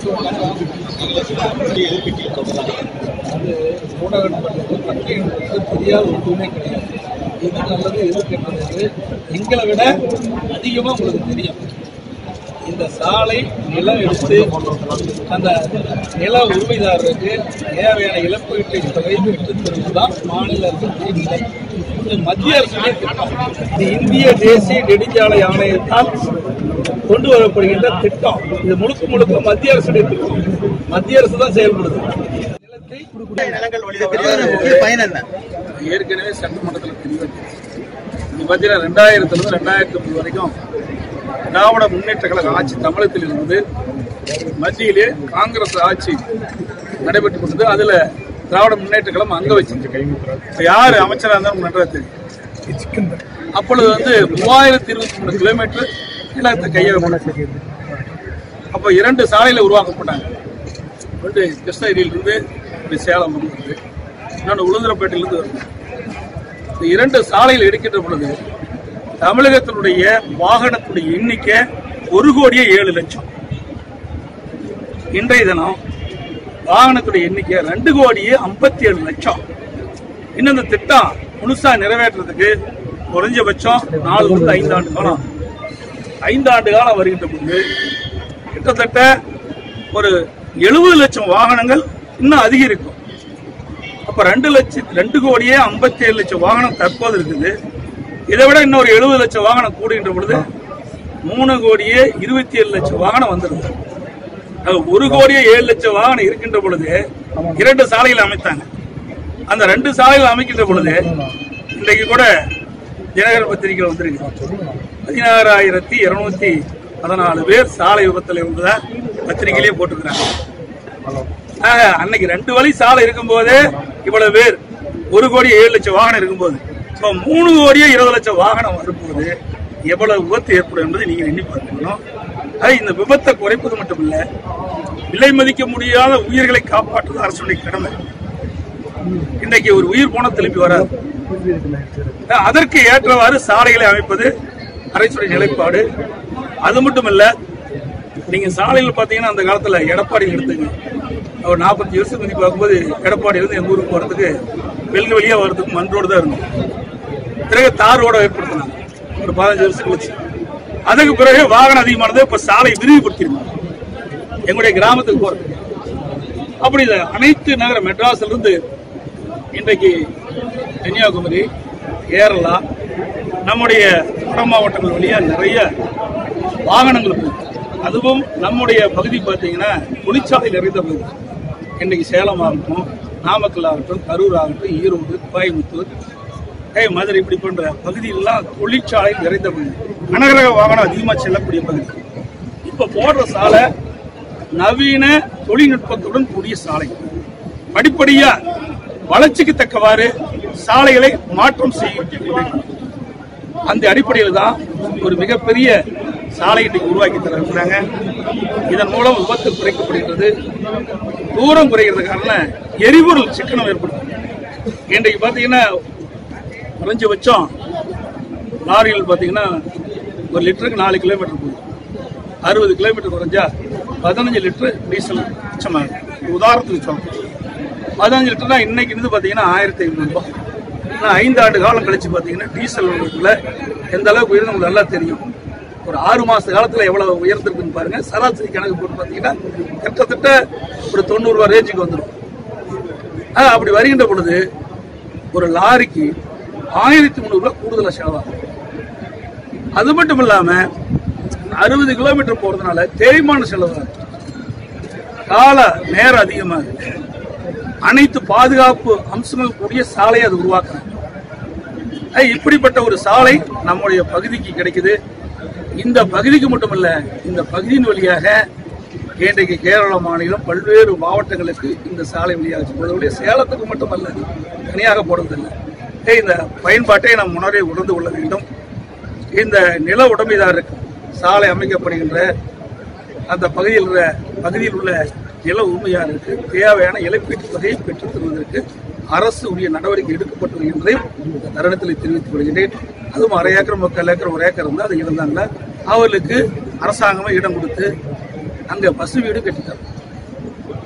அது ஊடகம் பண்ணுறது மக்களுக்கு தெரியாத ஒன்றுமே கிடையாது எது நல்லது எது கெட்டது எங்களை விட அதிகமாக உங்களுக்கு தெரியும் இந்த சாலை நிலம் எடுத்து அந்த நில உரிமைதாரருக்கு தேவையான இழப்பீட்டு தொகை பெற்றுத் தருவதுதான் மாநில அரசு நிலை இது மத்திய அரசுடைய திட்டம் இது இந்திய தேசிய நெடுஞ்சாலை ஆணையத்தால் கொண்டு வரப்படுகின்ற திட்டம் இது முழுக்க முழுக்க மத்திய அரசுடைய திட்டம் மத்திய அரசு தான் செயல்படுது நிலத்தை முக்கிய பயன் என்ன ஏற்கனவே சட்டமன்றத்தில் தெரிவித்து இது பார்த்தீங்கன்னா ரெண்டாயிரத்துல இருந்து ரெண்டாயிரத்தி ஒன்பது வரைக்கும் திராவிட முன்னேற்ற கழக ஆட்சி தமிழகத்தில் இருந்தது மத்தியிலே காங்கிரஸ் ஆட்சி நடைபெற்று கொண்டது அதுல திராவிட முன்னேற்ற கழகம் அங்க வச்சிருக்கு இப்ப யாரு அமைச்சரா இருந்தாலும் நன்றாக தெரியும் அப்பொழுது வந்து மூவாயிரத்தி இருபத்தி மூணு கிலோமீட்டர் நிலத்தை கையகப்படுத்தி அப்போ இரண்டு சாலையில உருவாக்கப்பட்டாங்க ஒன்று கிருஷ்ணகிரியிலிருந்து இப்படி சேலம் வருது இன்னொன்று உளுந்தரப்பேட்டையிலிருந்து வருது இந்த இரண்டு சாலையில் எடுக்கின்ற பொழுது தமிழகத்தினுடைய வாகனத்துடைய எண்ணிக்கை ஒரு கோடியே ஏழு லட்சம் இன்றைய தினம் வாகனத்துடைய எண்ணிக்கை ரெண்டு கோடியே ஐம்பத்தி ஏழு லட்சம் இன்னும் இந்த திட்டம் முழுசா நிறைவேற்றுறதுக்கு குறைஞ்சபட்சம் நாலு வந்து ஐந்து ஆண்டு காலம் ஐந்து ஆண்டு காலம் வருகின்ற பொழுது கிட்டத்தட்ட ஒரு எழுபது லட்சம் வாகனங்கள் இன்னும் அதிகரிக்கும் அப்ப ரெண்டு லட்சம் ரெண்டு கோடியே ஐம்பத்தி ஏழு லட்சம் வாகனம் தற்போது இருக்குது இதை விட இன்னொரு எழுபது லட்சம் வாகனம் கூடுகின்ற பொழுது மூணு கோடியே இருபத்தி ஏழு லட்சம் வாகனம் வந்துருது அது ஒரு கோடியே ஏழு லட்சம் வாகனம் இருக்கின்ற பொழுது இரண்டு சாலைகள் அமைத்தாங்க அந்த ரெண்டு சாலைகள் அமைக்கின்ற பொழுது இன்றைக்கு கூட தினகரன் பத்திரிகையில் வந்திருக்கு பதினாறாயிரத்தி இருநூத்தி பதினாலு பேர் சாலை விபத்தில் இருந்ததா பத்திரிகையிலேயே போட்டுக்கிறாங்க ஆக, அன்னைக்கு ரெண்டு வழி சாலை இருக்கும்போதே இவ்வளவு பேர் ஒரு கோடி ஏழு லட்சம் வாகனம் இருக்கும்போது இப்போ மூணு கோடியே இருபது லட்சம் வாகனம் வரும்போது எவ்வளவு விபத்து ஏற்படும் என்பதை நீங்க எண்ணி பார்க்கணும் அது இந்த விபத்தை குறைப்பது மட்டுமில்ல விலை மதிக்க முடியாத உயிர்களை காப்பாற்றுவது அரசுடைய கடமை இன்றைக்கு ஒரு உயிர் போன திருப்பி வராது அதற்கு ஏற்றவாறு சாலைகளை அமைப்பது அரசுடைய நிலைப்பாடு அது மட்டுமல்ல நீங்க சாலையில் பாத்தீங்கன்னா அந்த காலத்துல எடப்பாடி எடுத்துங்க ஒரு நாற்பத்தி வருஷம் முந்தி பார்க்கும்போது எடப்பாடி இருந்து எங்க ஊருக்கு போறதுக்கு வெள்ளி வழியா வர்றதுக்கு மண் ரோடு தான் இருந்தோம் பிறகு தார் ரோட ஏற்படுத்தினாங்க ஒரு பதினஞ்சு வருஷம் கழிச்சு அதுக்கு பிறகு வாகனம் அதிகமானது இப்ப சாலை விரிவுபடுத்திருக்கோம் எங்களுடைய கிராமத்துக்கு போறது அப்படி இந்த அனைத்து நகர மெட்ராஸ்ல இருந்து இன்றைக்கு கன்னியாகுமரி கேரளா நம்முடைய வட மாவட்டங்கள் வழியா நிறைய வாகனங்கள் போகுது அதுவும் நம்முடைய பகுதி பார்த்தீங்கன்னா தொழிற்சாலை நிறைந்த பகுதி இன்னைக்கு சேலம் ஆகட்டும் நாமக்கல் ஆகட்டும் கரூர் ஆகட்டும் ஈரோடு கோயம்புத்தூர் ஏய் மதுரை இப்படி போன்ற பகுதியெல்லாம் தொழிற்சாலை நிறைந்த பகுதி கனரக வாகனம் அதிகமாக செல்லக்கூடிய பகுதி இப்ப போடுற சாலை நவீன தொழில்நுட்பத்துடன் கூடிய சாலை படிப்படியா வளர்ச்சிக்கு தக்கவாறு சாலைகளை மாற்றம் செய்ய அந்த அடிப்படையில் தான் ஒரு மிகப்பெரிய சாலை இன்னைக்கு உருவாக்கி தர இருக்கிறாங்க இதன் மூலம் விபத்து குறைக்கப்படுகிறது தூரம் குறைகிறது காரணம் எரிபொருள் சிக்கனம் ஏற்படுது இன்றைக்கு பார்த்தீங்கன்னா குறைஞ்சபட்சம் லாரிகள் பார்த்தீங்கன்னா ஒரு லிட்டருக்கு நாலு கிலோமீட்டர் போகுது அறுபது கிலோமீட்டர் குறைஞ்சா பதினஞ்சு லிட்டர் டீசல் மிச்சமாகும் உதாரணத்துக்கு சொல்றேன் பதினஞ்சு லிட்டர்னா இன்னைக்கு இருந்து பார்த்தீங்கன்னா ஆயிரத்தி ஐநூறு ரூபாய் ஆனால் ஐந்து ஆண்டு காலம் கழிச்சு பார்த்தீங்கன்னா டீசல் விலை எந்த அளவுக்கு உயர்ந்து உங்களுக்கு நல்லா தெரியும் ஒரு ஆறு மாச காலத்துல எவ்வளவு உயர்ந்திருக்குன்னு பாருங்க சராசரி கணக்கு போட்டு பார்த்தீங்கன்னா கிட்டத்தட்ட ஒரு தொண்ணூறு ரூபாய் ரேஞ்சுக்கு வந்துடும் ஆனா, அப்படி வருகின்ற பொழுது ஒரு லாரிக்கு ஆயிரத்தி முந்நூறு ரூபாய் கூடுதலா செலவாகும் அது மட்டும் இல்லாம அறுபது கிலோமீட்டர் போறதுனால தேய்மான செலவு கால நேரம் அதிகமாகுது அனைத்து பாதுகாப்பு அம்சங்கள் கூடிய சாலையை அது உருவாக்குறாங்க அஹ் இப்படிப்பட்ட ஒரு சாலை நம்முடைய பகுதிக்கு கிடைக்குது இந்த பகுதிக்கு மட்டுமல்ல இந்த பகுதியின் வழியாக இன்றைக்கு கேரள மாநிலம் பல்வேறு மாவட்டங்களுக்கு இந்த சாலை வழியாக செல்வதோடைய சேலத்துக்கு மட்டுமல்ல தனியாக போடுறதில்லை ஏய், இந்த பயன்பாட்டை நாம் உணர்வை உணர்ந்து கொள்ள வேண்டும் இந்த நில உடைமைதாரருக்கு சாலை அமைக்கப்படுகின்ற அந்த பகுதியில் உள்ள பகுதியில் உள்ள நில உரிமையாளருக்கு தேவையான இழப்பீட்டு தொகையை பெற்றுத் தருவதற்கு அரசு உரிய நடவடிக்கை எடுக்கப்பட்டு வருகின்றதையும் இந்த தருணத்தில் தெரிவித்துக் கொள்கின்றேன் அதுவும் அரை ஏக்கர் முக்கால் ஏக்கர் ஒரு ஏக்கர் இருந்தால் அது இருந்தாங்க அவர்களுக்கு அரசாங்கமே இடம் கொடுத்து அங்கே பசு வீடு கட்டித்தரும்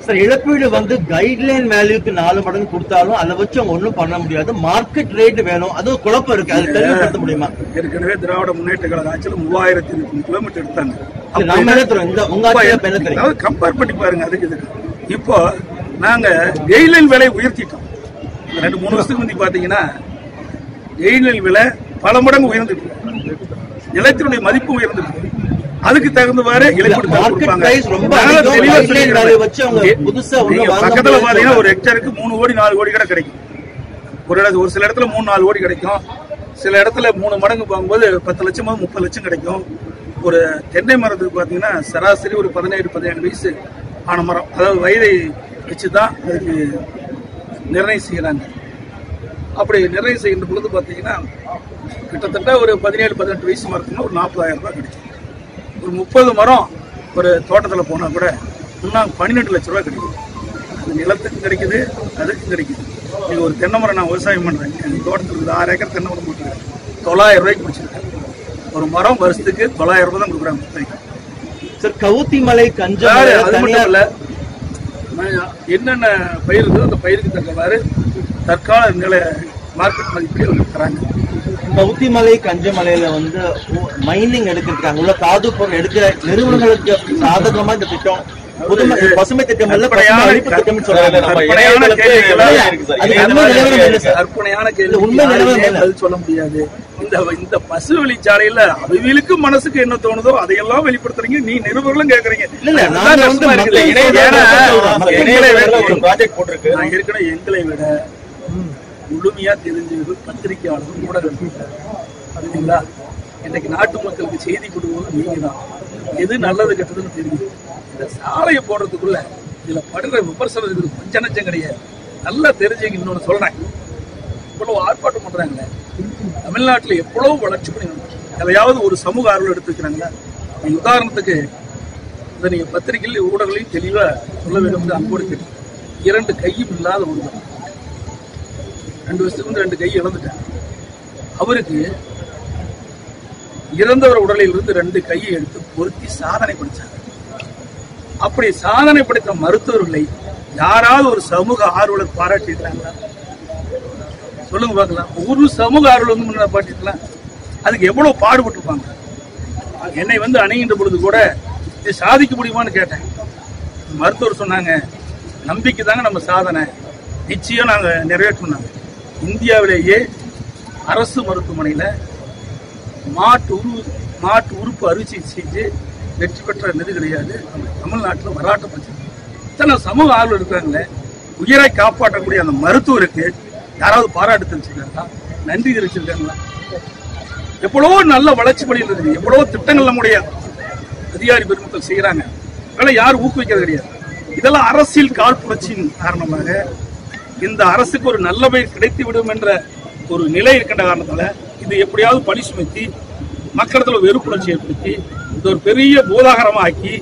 சார் இழப்பீடு வந்து கைட்லைன் வேல்யூக்கு நாலு மடங்கு கொடுத்தாலும் அதை வச்சு அவங்க ஒண்ணும் பண்ண முடியாது மார்க்கெட் ரேட் வேணும் அதுவும் குழப்பம் இருக்கு அது தெளிவுபடுத்த முடியுமா ஏற்கனவே திராவிட முன்னேற்ற கழக ஆட்சியில் மூவாயிரத்தி இருநூறு கிலோமீட்டர் எடுத்தாங்க சரி, நாம என்ன தரோம் இந்த உங்க ஆட்சியில இப்ப என்ன தெரியும் அதாவது கம்பேர் பண்ணி பாருங்க அதுக்கு இதுக்கு இப்போ நாங்க கெயிலைன் விலை உயர்த்திட்டோம் இந்த ரெண்டு மூணு வருஷத்துக்கு முந்தி பாத்தீங்கன்னா கெயிலைன் விலை பல மடங்கு உயர்ந்துட்டு நிலத்தினுடைய மதிப்பு உயர்ந்துட்டு அதுக்கு தகுந்தவாறு இழப்பீடு தொகை market கொடுப்பாங்க. price ரொம்ப நாங்க அதிகம். தெளிவா guideline சொல்லிக்கிறோம். value வச்சு அவங்க நீ- புதுசா ஒண்ணும் நீங்க வாங்க பக்கத்துல முடியாது பாத்தீங்கன்னா ஒரு ஹெக்டருக்கு மூணு கோடி நாலு கோடி கூட கிடைக்கும் ஒரு இடத்துல ஒரு சில இடத்துல மூணு நாலு கோடி கிடைக்கும் சில இடத்துல மூணு மடங்கு வாங்கும்போது பத்து லட்சம் முப்பது லட்சம் கிடைக்கும் ஒரு தென்னை மரத்துக்கு பாத்தீங்கன்னா சராசரி ஒரு பதினேழு பதினேழு வயசு ஆன மரம் அதாவது வயதை வச்சுதான் அதுக்கு நிர்ணயம் செய்யறாங்க அப்படி நிர்ணயம் செய்கின்ற பொழுது பாத்தீங்கன்னா கிட்டத்தட்ட ஒரு பதினேழு பதினெட்டு வயசு மரத்துக்கு ஒரு நாற்பதாயிரம் ரூபாய் கிடைக்கும் ஒரு முப்பது மரம் ஒரு தோட்டத்தில் போனா கூட இன்னும் பன்னிரெண்டு லட்ச ரூபாய் கிடைக்கும் அது நிலத்துக்கும் கிடைக்குது அதுக்கும் கிடைக்குது நீங்க ஒரு தென்னை மரம் நான் விவசாயம் பண்றேன் எங்க தோட்டத்தில் இருக்குது ஆறு ஏக்கர் தென்னை மரம் போட்டுருக்கேன் தொள்ளாயிரம் ரூபாய்க்கு முடிச்சிருக்கேன் ஒரு மரம் வருஷத்துக்கு தொள்ளாயிரம் ரூபாய் தான் கொடுக்குறாங்க விற்பனைக்கு. சார் கவுத்தி மலை கஞ்ச வேற மலை அது மட்டும் தனியார் இல்ல நான் என்னென்ன பயிர் இருக்கோ அந்த பயிருக்கு தக்கவாறு தற்கால நிலை மார்க்கெட் மதிப்பே அவங்க தராங்க கவுத்தி மலை கஞ்சமலையில வந்து மைனிங் எடுத்திருக்காங்க உள்ள தாது பொருள் எடுக்கிற நிறுவனங்களுக்கு சாதகமா இந்த திட்டம் புதுமை பசுமை திட்டம் இல்ல பசுமை கற்பனையான அழிப்பு திட்டம்னு சொல்றாங்க நம்ம கற்பனையான இணையதளத்துல கேள்விகளா எல்லாம் இருக்கு சார். அது இந்த உண்மை மாதிரி நிலவரம் என்ன சார்? கற்பனையான இல்ல, கேள்வி உண்மை நிலவரம் என்ன? பதில் சொல்ல முடியாது இந்த இந்த பசு வழிச்சாலையில அவைகளுக்கு மனசுக்கு என்ன தோணுதோ அதையெல்லாம் வெளிப்படுத்துறீங்க நீ நிருபர்களும் கேக்குறீங்க இல்ல, இல்ல, அதுதான் நாங்க வந்து கஷ்டமா இருக்குது. மக்கள் ஏன்னா, சொல்றோம். எங்களை இணையதளத்துல விட ஒரு ப்ராஜெக்ட் போட்டிருக்கு நான் ஏற்கனவே எங்களை விட முழுமையா தெரிஞ்சவர்கள் பத்திரிகையாளர்கள் ஊடகங்கள் புரியுதுங்களா இன்னைக்கு நாட்டு மக்களுக்கு செய்தி கொடுக்கிறது நீங்க தான் எது நல்லது கெட்டதுன்னு தெரியும் இந்த சாலையை போடுறதுக்குள்ள இதுல படுற விமர்சனத்துக்கு கொஞ்ச நச்சம் கிடையாது நல்லா தெரிஞ்சுங்க இன்னொன்னு சொல்றேன் இவ்வளவு ஆர்ப்பாட்டம் பண்றாங்களே தமிழ்நாட்டுல எவ்வளவு வளர்ச்சி பண்ணி எதையாவது ஒரு சமூக ஆர்வல் எடுத்துக்கிறாங்களா நீங்க உதாரணத்துக்கு இதை நீங்க பத்திரிகையில் ஊடகங்களையும் தெளிவா சொல்ல வேண்டும் என்று அன்போடு கேட்டேன் இரண்டு கையும் இல்லாத ஒருவர் ரெண்டு வருஷத்துக்கு முந்தி ரெண்டு கை இழந்துட்டேன் அவருக்கு இறந்தவர் உடலில் இருந்து ரெண்டு கையை எடுத்து பொருத்தி சாதனை படிச்சாங்க அப்படி சாதனை படைத்த மருத்துவர்களை யாராவது ஒரு சமூக ஆர்வலர் பாராட்டியிருக்காங்களா சொல்லுங்க பார்க்கலாம் ஒரு சமூக ஆர்வலர் வந்து முன்ன பாராட்டிருக்கலாம் அதுக்கு எவ்வளவு பாடுபட்டிருப்பாங்க என்னை வந்து அணுகின்ற பொழுது கூட இது சாதிக்க முடியுமான்னு கேட்டேன் மருத்துவர் சொன்னாங்க நம்பிக்கை தாங்க நம்ம சாதனை நிச்சயம் நாங்க நிறைவேற்றணும் இந்தியாவிலேயே அரசு மருத்துவமனையில மாட்டு உரு மாட்டு உறுப்பு அறுவை செஞ்சு வெற்றி பெற்ற நிதி கிடையாது நம்ம தமிழ்நாட்டில் வரலாற்று பிரச்சனை இத்தனை சமூக ஆர்வலர் இருக்கிறாங்களே உயிரை காப்பாற்றக்கூடிய அந்த மருத்துவருக்கு யாராவது பாராட்டு தெரிவிச்சிருக்காங்களா நன்றி தெரிவிச்சிருக்காங்களா எவ்வளவோ நல்ல வளர்ச்சி பணியில் இருக்குது எவ்வளவோ திட்டங்கள் நம்முடைய அதிகாரி பெருமக்கள் செய்யறாங்க அதெல்லாம் யாரும் ஊக்குவிக்கிறது கிடையாது இதெல்லாம் அரசியல் காழ்ப்புணர்ச்சியின் காரணமாக இந்த அரசுக்கு ஒரு நல்ல பெயர் கிடைத்து விடும் என்ற ஒரு நிலை இருக்கின்ற காரணத்தால இது எப்படியாவது பழி சுமத்தி மக்களிடத்துல வெறுப்புணர்ச்சி ஏற்படுத்தி இது ஒரு பெரிய பூதாகரமா ஆக்கி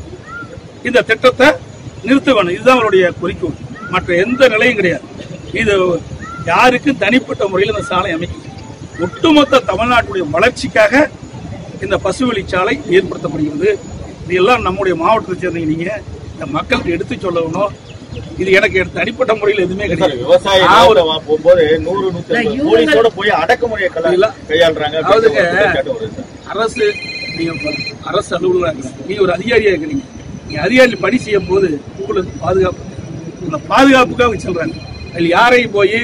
இந்த திட்டத்தை நிறுத்த வேணும் இதுதான் அவருடைய குறிக்கோள் மற்ற எந்த நிலையும் கிடையாது இது யாருக்கும் தனிப்பட்ட முறையில் இந்த சாலை அமைக்கும் ஒட்டுமொத்த தமிழ்நாட்டுடைய வளர்ச்சிக்காக இந்த பசுவழிச்சாலை ஏற்படுத்தப்படுகிறது இது எல்லாம் நம்முடைய மாவட்டத்தை சேர்ந்தீங்க நீங்க இந்த மக்களுக்கு எடுத்து சொல்லணும் இது எனக்கு தனிப்பட்ட முறையில் எதுவுமே சார், கிடையாது விவசாய நான் ஒரு- நிலத்தை வா- போகும்போது நூறு நூத்தி ஐம்பது போலீஸோட போய் அடக்குமுறையை கையா- இல்ல. கையாளுறாங்க அதாவதுங்க, அப்படின்ற ஒரு குற்றச்சாட்டு வருது சார். அரசு நீங்க இப்ப அரசு அலுவலராக இருக்கிறீங்க நீங்க ஒரு அதிகாரியா இருக்கிறீங்க நீங்க அதிகாரி பணி செய்யும் போது உங்களுக்கு பாதுகாப்பு அந்த பாதுகாப்புக்காக சொல்றாங்க அதில் யாரையும் போய்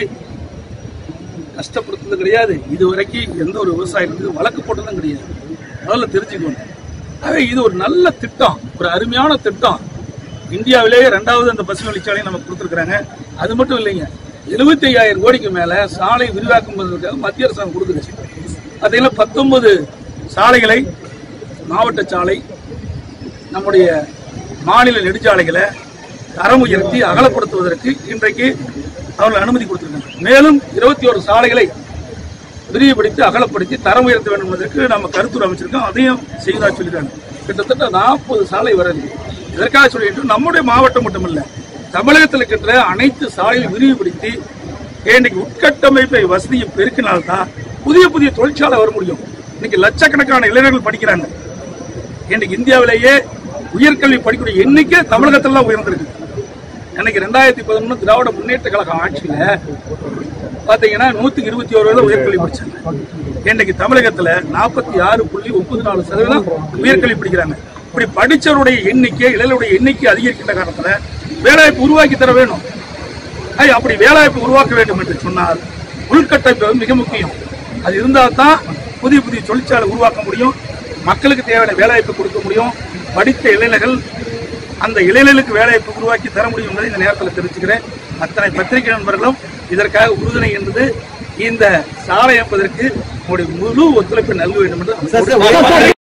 கஷ்டப்படுத்துறது கிடையாது இது வரைக்கும் எந்த ஒரு விவசாயிகளுக்கு வழக்கு போட்டதும் கிடையாது முதல்ல தெரிஞ்சுக்கணும் ஆக இது ஒரு நல்ல திட்டம் ஒரு அருமையான திட்டம் இந்தியாவிலேயே ரெண்டாவது அந்த பசு வழிச்சாலையை நமக்கு கொடுத்துருக்காங்க அது மட்டும் இல்லைங்க எழுபத்தி ஐயாயிரம் கோடிக்கு மேல சாலை விரிவாக்கம் பண்ணுறதுக்காக மத்திய அரசாங்கம் கொடுத்துருச்சு பார்த்தீங்கன்னா பத்தொன்பது சாலைகளை மாவட்ட சாலை நம்முடைய மாநில நெடுஞ்சாலைகளை தரம் உயர்த்தி அகலப்படுத்துவதற்கு இன்றைக்கு அவர்கள் அனுமதி கொடுத்திருக்காங்க மேலும் இருபத்தி ஒரு சாலைகளை விரிவுபடுத்தி அகலப்படுத்தி தரம் உயர்த்த வேண்டும் என்பதற்கு நம்ம கருத்துரு அமைச்சிருக்கோம் அதையும் செய்தா சொல்லியிருக்காங்க கிட்டத்தட்ட நாற்பது சாலை வருது இதற்காக சொல்லிட்டு நம்முடைய மாவட்டம் மட்டுமல்ல தமிழகத்தில் இருக்கின்ற அனைத்து சாலைகளை விரிவுபடுத்தி இன்னைக்கு உட்கட்டமைப்பை வசதியை பெருக்கினால்தான் புதிய புதிய தொழிற்சாலை வர முடியும் இன்னைக்கு லட்சக்கணக்கான இளைஞர்கள் படிக்கிறாங்க இன்னைக்கு இந்தியாவிலேயே உயர்கல்வி படிக்கக்கூடிய எண்ணிக்கை தமிழகத்துல தான் உயர்ந்திருக்கு எனக்கு ரெண்டாயிரத்தி பதினொன்று திராவிட முன்னேற்ற கழகம் ஆட்சியில பாத்தீங்கன்னா நூத்துக்கு இருபத்தி ஒரு பேர் உயர்கல்வி படிச்சாங்க இன்னைக்கு தமிழகத்துல நாற்பத்தி ஆறு புள்ளி ஒன்பது நாலு சதவீதம் உயர்கல்வி படிக்கிறாங்க இப்படி படிச்சவருடைய எண்ணிக்கை இளைஞருடைய எண்ணிக்கை அதிகரிக்கின்ற காரணத்துல வேலைவாய்ப்பு உருவாக்கி தர வேணும் ஐ, அப்படி வேலைவாய்ப்பு உருவாக்க வேண்டும் என்று சொன்னால் உள்கட்டமைப்பு மிக முக்கியம் அது இருந்தால் தான் புதிய புதிய தொழிற்சாலை உருவாக்க முடியும் மக்களுக்கு தேவையான வேலைவாய்ப்பு கொடுக்க முடியும் படித்த இளைஞர்கள் அந்த இளைஞர்களுக்கு வேலைவாய்ப்பு உருவாக்கி தர முடியும் என்பதை இந்த நேரத்தில் தெரிவிச்சுக்கிறேன் அத்தனை பத்திரிகை நண்பர்களும் இதற்காக உறுதுணை என்பது இந்த சாலை அமைப்பதற்கு உங்களுடைய முழு ஒத்துழைப்பை நல்க வேண்டும் என்று சார், சார்,